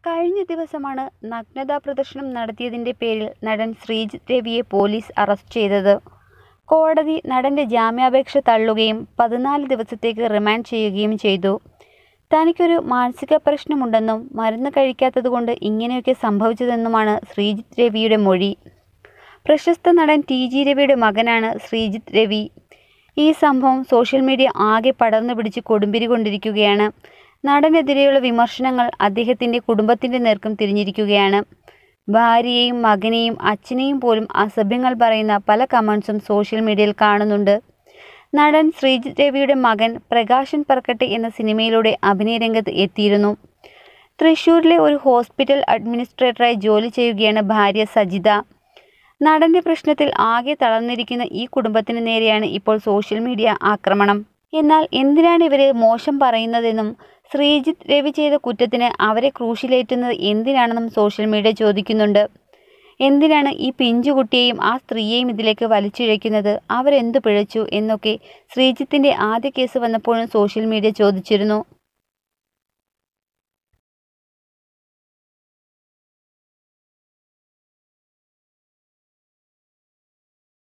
കഴിഞ്ഞ ദിവസമാണ് നഗ്നതാ പ്രദർശനം നടത്തിയതിന്റെ പേരിൽ നടൻ ശ്രീജിത്ത് രവിയെ പോലീസ് അറസ്റ്റ് ചെയ്തത്. കോടതി നടന്റെ ജാമ്യാപേക്ഷ തള്ളുകയും പതിനാല് ദിവസത്തേക്ക് റിമാൻഡ് ചെയ്യുകയും ചെയ്തു. തനിക്കൊരു മാനസിക പ്രശ്നമുണ്ടെന്നും മരുന്ന് കഴിക്കാത്തതുകൊണ്ട് ഇങ്ങനെയൊക്കെ സംഭവിച്ചതെന്നുമാണ് ശ്രീജിത്ത് രവിയുടെ മൊഴി. പ്രശസ്ത നടൻ ടി. ജി. രവിയുടെ മകനാണ് ശ്രീജിത്ത് രവി. ഈ സംഭവം സോഷ്യൽ മീഡിയ ആകെ പടർന്നു പിടിച്ച് കൊടുമ്പിരി കൊണ്ടിരിക്കുകയാണ്. നടനെതിരെയുള്ള വിമർശനങ്ങൾ അദ്ദേഹത്തിന്റെ കുടുംബത്തിന്റെ നേർക്കും തിരിഞ്ഞിരിക്കുകയാണ്. ഭാര്യയെയും മകനെയും അച്ഛനെയും പോലും അസഭ്യങ്ങൾ പറയുന്ന പല കമന്റ്സും സോഷ്യൽ മീഡിയയിൽ കാണുന്നുണ്ട്. നടൻ ശ്രീജിത്ത് രവിയുടെ മകൻ പ്രകാശൻ പറക്കട്ടെ എന്ന സിനിമയിലൂടെ അഭിനയ രംഗത്ത് എത്തിയിരുന്നു. തൃശ്ശൂരിലെ ഒരു ഹോസ്പിറ്റൽ അഡ്മിനിസ്ട്രേറ്ററായി ജോലി ചെയ്യുകയാണ് ഭാര്യ സജിത. നടന്റെ പ്രശ്നത്തിൽ ആകെ തളർന്നിരിക്കുന്ന ഈ കുടുംബത്തിന് നേരെയാണ് ഇപ്പോൾ സോഷ്യൽ മീഡിയ ആക്രമണം. എന്നാൽ എന്തിനാണ് ഇവര് മോശം പറയുന്നതെന്നും ശ്രീജിത്ത് രവി ചെയ്ത കുറ്റത്തിന് അവരെ ക്രൂശിലേറ്റുന്നത് എന്തിനാണെന്നും സോഷ്യൽ മീഡിയ ചോദിക്കുന്നുണ്ട്. എന്തിനാണ് ഈ പിഞ്ചുകുട്ടിയെയും ആ സ്ത്രീയെയും ഇതിലേക്ക് വലിച്ചിഴയ്ക്കുന്നത്, അവരെന്തു പിഴച്ചു എന്നൊക്കെ ശ്രീജിത്തിന്റെ ആദ്യ കേസ് വന്നപ്പോഴും സോഷ്യൽ മീഡിയ ചോദിച്ചിരുന്നു.